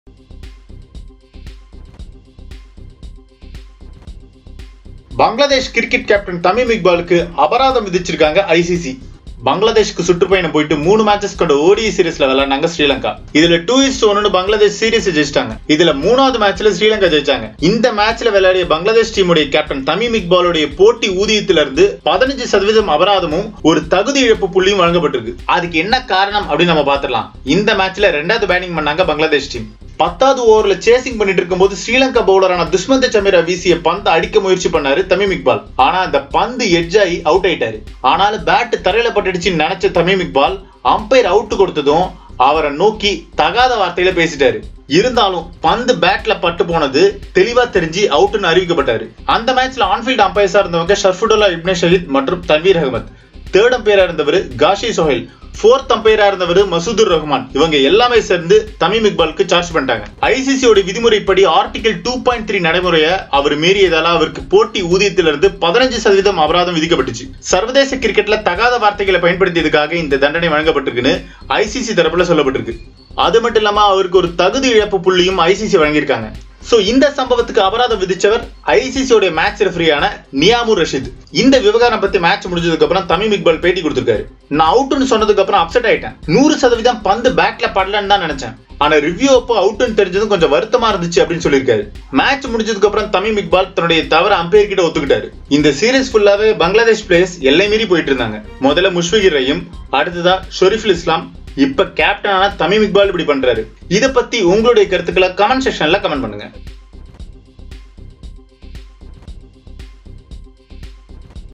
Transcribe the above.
Bangladesh cricket captain Tamim இக்பாலுக்கு அபராதம் விதிச்சிருக்காங்க ஐசிசி பங்களாதேஷ்க்கு சுற்றுப்பயணம் போயிட்டு மூணு மேட்சஸ் கொண்ட ஓடி சீரிஸ்ல விளையாண்டாங்க ஸ்ரீலங்கா இதுல டூ இஸ் ஒன்னு பங்களாதேஷ் சீரிஸ் ஜெயிச்சிட்டாங்க இதுல மூணாவது மேட்ச்ல ஸ்ரீலங்கா ஜெயிச்சாங்க இந்த மேட்ச்ல விளையாடிய பங்களாதேஷ் டீமுடைய கேப்டன் தமீம் இக்பாலுடைய போட்டி ஊதியத்தில இருந்து பதினஞ்சு சதவீதம் அபராதமும் ஒரு தகுதி இழப்பு புள்ளியும் வழங்கப்பட்டிருக்கு அதுக்கு என்ன காரணம் அப்படின்னு நம்ம பாத்திரலாம் இந்த மேட்ச்ல ரெண்டாவது பேட்டிங் பண்ணாங்க பங்களாதேஷ் டீம் பத்தாவது ஓவர்ல சேசிங் பண்ணிட்டு இருக்கும்போது ஸ்ரீலங்கா பவுலரான துஷ்மந்த சமீரா வீசிய பந்து அடிக்க முயற்சி பண்ணாரு தமீம் இக்பால் ஆனா அந்த பந்து எட்ஜ் ஆகி அவுட் ஆயிட்டாரு ஆனாலும் பேட் தரையில பட்டுடுச்சுன்னு நினைச்ச தமீம் இக்பால் அம்பையர் அவுட் கொடுத்ததும் அவரை நோக்கி தகாத வார்த்தையில பேசிட்டாரு இருந்தாலும் பந்து பேட்ல பட்டு போனது தெளிவா தெரிஞ்சு அவுட்னு அறிவிக்கப்பட்டாரு அந்த மேட்ச்ல ஆன்ஃபீல்ட் அம்பையர்ஸா இருந்தவங்க ஷர்ஃபுடுல்லா இப்னே ஷஹீத் மற்றும் தன்வீர் அகமத் தேர்ட் அம்பையரா இருந்தவர் காஷி சோஹேல் ஃபோர்த் அம்பையரா இருந்தவர் மசூதுர் ரஹ்மான் இவங்க எல்லாமே சேர்ந்து தமீம் இக்பாலுக்கு சார்ஜ் பண்ணிட்டாங்க ஐசிசியோட விதிமுறைப்படி ஆர்டிகல் டூ பாயிண்ட் த்ரீ நடைமுறையை அவர் மீறியதால அவருக்கு போட்டி ஊதியத்திலிருந்து பதினஞ்சு சதவீதம் அபராதம் விதிக்கப்பட்டுச்சு சர்வதேச கிரிக்கெட்ல தகாத வார்த்தைகளை பயன்படுத்தியதுக்காக இந்த தண்டனை வழங்கப்பட்டிருக்குன்னு ஐசிசி தரப்புல சொல்லப்பட்டிருக்கு அது மட்டும் இல்லாம அவருக்கு ஒரு தகுதி இழப்பு புள்ளியும் ஐசிசி வழங்கியிருக்காங்க சோ இந்த சம்பவத்துக்கு அபராதம் விதிச்சவர் ஐசிசியோட மேட்ச் ரெஃபரியான நியாமுர் ரஷீத் இந்த விவகாரம் பத்தி மேட்ச் முடிஞ்சதுக்கு அப்புறம் தமீம் இக்பால் பேட்டி கொடுத்திருக்காரு நான் அவுட்னு சொன்னதுக்கு அப்புறம் அப்செட் ஆயிட்டேன் நூறு சதவீதம் பந்து பேட்ல படலன்னு தான் நினைச்சேன் ஆனா ரிவ்யூ அப்போ அவுட்னு தெரிஞ்சதும் கொஞ்சம் வருத்தமா இருந்துச்சு அப்படின்னு சொல்லியிருக்காரு மேட்ச் முடிஞ்சதுக்கு அப்புறம் தமீம் இக்பால் தன்னுடைய தவற அம்பையர் கிட்ட ஒத்துக்கிட்டாரு இந்த சீரீஸ் ஃபுல்லாவே பங்களாதேஷ் பிளேயர்ஸ் எல்லை மீறி போயிட்டு இருந்தாங்க முதல்ல முஷ்பிகிர் ரஹீம் அடுத்ததா ஷொரிஃபுல் இஸ்லாம் இப்ப கேப்டனான தமீம் இக்பால் இப்படி பண்றாரு இத பத்தி உங்களுடைய கருத்துக்களை கமெண்ட் செக்ஷன்ல கமெண்ட் பண்ணுங்க